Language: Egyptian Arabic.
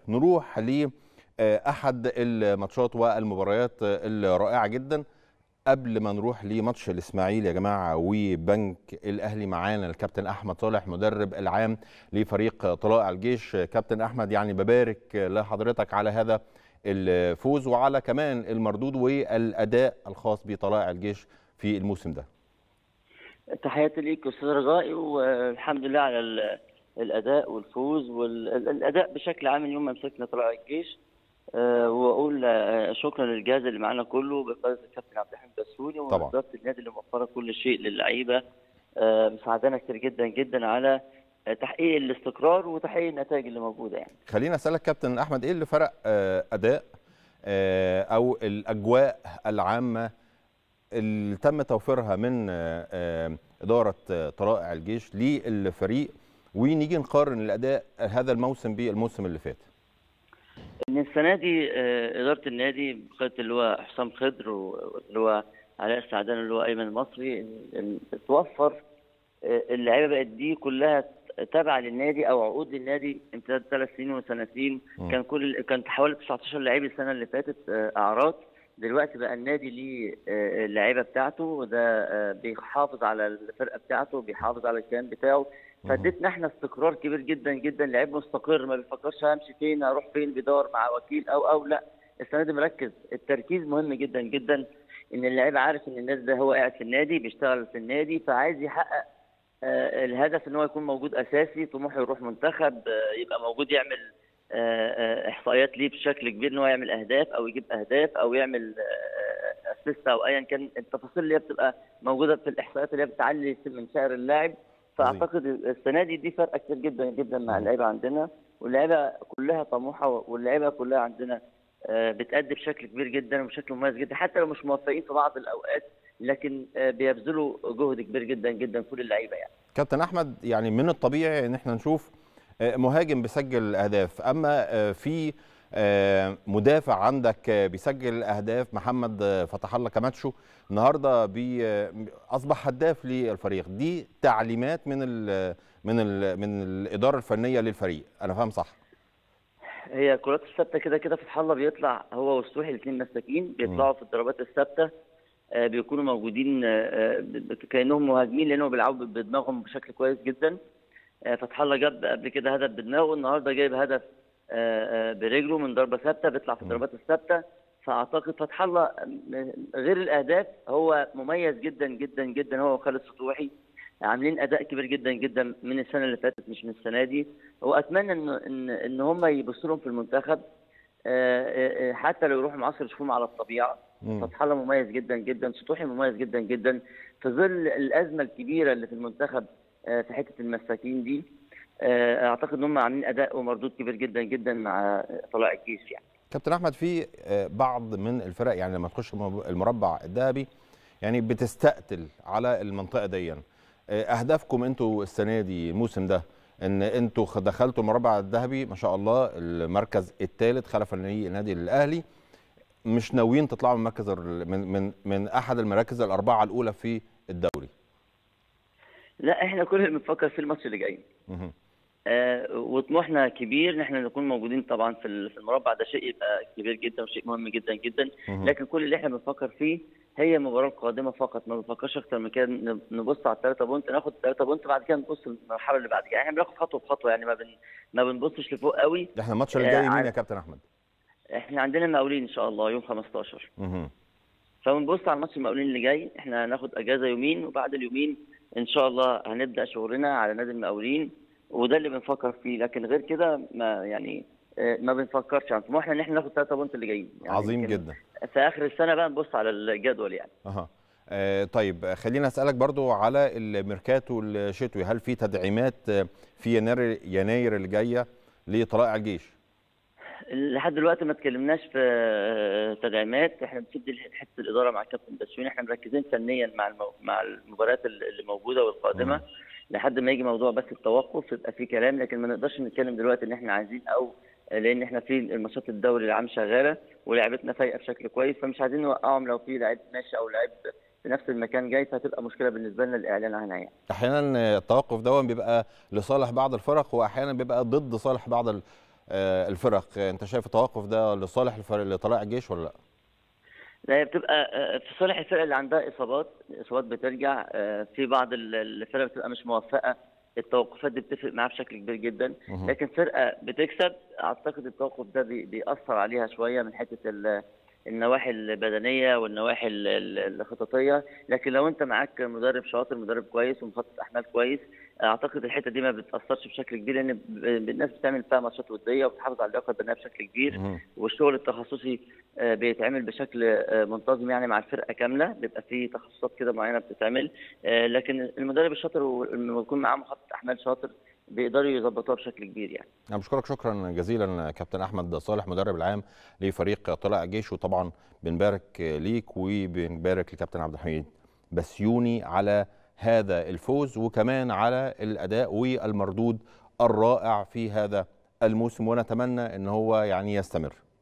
نروح لاحد الماتشات والمباريات الرائعه جدا قبل ما نروح لماتش الاسماعيلي يا جماعه وبنك الاهلي معانا الكابتن احمد صالح مدرب العام لفريق طلائع الجيش كابتن احمد يعني ببارك لحضرتك على هذا الفوز وعلى كمان المردود والاداء الخاص بطلائع الجيش في الموسم ده تحياتي ليك استاذ رجائي والحمد لله على الاداء والفوز والاداء بشكل عام يوم ما مسكنا طلائع الجيش أه واقول أه شكرا للجهاز اللي معانا كله بقياده الكابتن عبد الحميد بسوني واداره النادي اللي موفره كل شيء للعيبه أه مساعدانا كتير جدا جدا على تحقيق الاستقرار وتحقيق النتائج اللي موجوده يعني. خلينا اسالك كابتن احمد ايه اللي فرق اداء او الاجواء العامه اللي تم توفيرها من اداره طلائع الجيش للفريق ونيجي نقارن الاداء هذا الموسم بالموسم اللي فات. ان السنه دي اداره النادي بقياده اللي هو حسام خضر واللي هو علاء السعدان اللي هو ايمن المصري توفر اللعيبه بقت دي كلها تابعه للنادي او عقود للنادي امتداد ثلاث سنين وسنتين م. كان كل كان حوالي 19 لعيب السنه اللي فاتت اعراض دلوقتي بقى النادي ليه اللعيبه بتاعته وده بيحافظ على الفرقه بتاعته بيحافظ على الكيان بتاعه فاديتنا احنا استقرار كبير جدا جدا لعيب مستقر ما بيفكرش همشي فين هروح فين بيدور مع وكيل او او لا السنه دي مركز التركيز مهم جدا جدا ان اللعيب عارف ان الناس ده هو قاعد في النادي بيشتغل في النادي فعايز يحقق آه الهدف ان هو يكون موجود اساسي طموحه يروح منتخب آه يبقى موجود يعمل آه احصائيات ليه بشكل كبير ان هو يعمل اهداف او يجيب اهداف او يعمل اسيست او ايا كان التفاصيل اللي هي بتبقى موجوده في الاحصائيات اللي هي بتعلي من سعر اللاعب فاعتقد السنه دي دي فرقه كتير جدا جدا مع اللعيبه عندنا واللعيبه كلها طموحه واللعيبه كلها عندنا بتأدي بشكل كبير جدا وبشكل مميز جدا حتى لو مش موفقين في بعض الاوقات لكن بيبذلوا جهد كبير جدا جدا كل اللعيبه يعني. كابتن احمد يعني من الطبيعي ان احنا نشوف مهاجم بيسجل اهداف اما في مدافع عندك بيسجل اهداف محمد فتح الله كماتشو النهارده بي اصبح هداف للفريق دي تعليمات من ال من ال من الاداره الفنيه للفريق انا فاهم صح هي الكرات الثابته كده كده فتح الله بيطلع هو والسوحي الاثنين مساكين بيطلعوا في الضربات الثابته بيكونوا موجودين كانهم مهاجمين لانهم بيلعبوا بدماغهم بشكل كويس جدا فتح الله جاب قبل كده هدف بدماغه النهارده جايب هدف برجله من ضربه ثابته بيطلع في الضربات الثابته فاعتقد فتح الله غير الاهداف هو مميز جدا جدا جدا هو وخالد سطوحي عاملين اداء كبير جدا جدا من السنه اللي فاتت مش من السنه دي واتمنى ان ان ان هم يبصوا لهم في المنتخب حتى لو يروحوا معسكر يشوفوهم على الطبيعه فتح الله مميز جدا جدا سطوحي مميز جدا جدا في ظل الازمه الكبيره اللي في المنتخب في حته المساكين دي اعتقد ان هم عاملين اداء ومردود كبير جدا جدا مع طلائع الجيش يعني كابتن احمد في بعض من الفرق يعني لما تخش المربع الذهبي يعني بتستقتل على المنطقه دي اهدافكم انتوا السنه دي الموسم ده ان انتوا دخلتوا المربع الذهبي ما شاء الله المركز الثالث خلف النادي الاهلي مش ناويين تطلعوا من مركز من من من احد المراكز الاربعه الاولى في الدوري لا احنا كل اللي بنفكر في الماتش اللي جاي آه وطموحنا كبير ان احنا نكون موجودين طبعا في المربع ده شيء يبقى كبير جدا وشيء مهم جدا جدا لكن كل اللي احنا بنفكر فيه هي المباراه القادمه فقط ما بنفكرش اكتر من كده نبص على الثلاثه بونت ناخد الثلاثه بونت بعد كده نبص للمرحله اللي بعد كده يعني احنا بناخد خطوه بخطوه يعني ما بن ما بنبصش لفوق قوي احنا الماتش اللي جاي مين يا كابتن احمد؟ احنا عندنا المقاولين ان شاء الله يوم 15 اها فبنبص على الماتش المقاولين اللي جاي احنا هناخد اجازه يومين وبعد اليومين ان شاء الله هنبدا شغلنا على نادي المقاولين وده اللي بنفكر فيه لكن غير كده ما يعني ما بنفكرش يعني طموحنا ان احنا ناخد 3 بونت اللي جايين يعني عظيم جدا في اخر السنه بقى نبص على الجدول يعني اها آه طيب خلينا اسالك برضو على الميركاتو الشتوي هل في تدعيمات في يناير يناير اللي جايه لطلائع الجيش لحد دلوقتي ما اتكلمناش في تدعيمات احنا بنسد حته الاداره مع الكابتن بسيوني احنا مركزين فنيا مع المو... مع المباريات اللي موجوده والقادمه لحد ما يجي موضوع بس التوقف يبقى في كلام لكن ما نقدرش نتكلم دلوقتي ان احنا عايزين او لان احنا في الماتشات الدوري العام شغاله ولعبتنا فايقه بشكل كويس فمش عايزين نوقعهم لو في لعيب ماشي او لعيب في نفس المكان جاي فهتبقى مشكله بالنسبه لنا الاعلان عنها يعني. احيانا التوقف ده بيبقى لصالح بعض الفرق واحيانا بيبقى ضد صالح بعض آه، الفرق آه، انت شايف التوقف ده لصالح الفرق لطلائع الجيش ولا لا لا هي بتبقى آه، في صالح الفرق اللي عندها اصابات اصابات بترجع آه، في بعض ال- الفرق بتبقى مش موفقه التوقفات دي بتفرق معاها بشكل كبير جدا مهم. لكن فرقه بتكسب اعتقد التوقف ده بي- بيأثر عليها شويه من حته ال- النواحي البدنيه والنواحي ال- ال- الخططيه لكن لو انت معاك مدرب شاطر مدرب كويس ومخطط احمال كويس اعتقد الحته دي ما بتاثرش بشكل كبير لان ب- الناس بتعمل فيها ماتشات وديه وبتحافظ على اللياقه البدنيه بشكل كبير مهم. والشغل التخصصي آه، بيتعمل بشكل آه، منتظم يعني مع الفرقه كامله بيبقى في تخصصات كده معينه بتتعمل آه، لكن المدرب الشاطر ولما يكون معاه مخطط احمال شاطر بيقدروا يظبطوها بشكل كبير يعني انا بشكرك شكرا جزيلا كابتن احمد صالح مدرب العام لفريق طلائع الجيش وطبعا بنبارك ليك وبنبارك لكابتن عبد الحميد بسيوني على هذا الفوز وكمان على الاداء والمردود الرائع في هذا الموسم ونتمنى ان هو يعني يستمر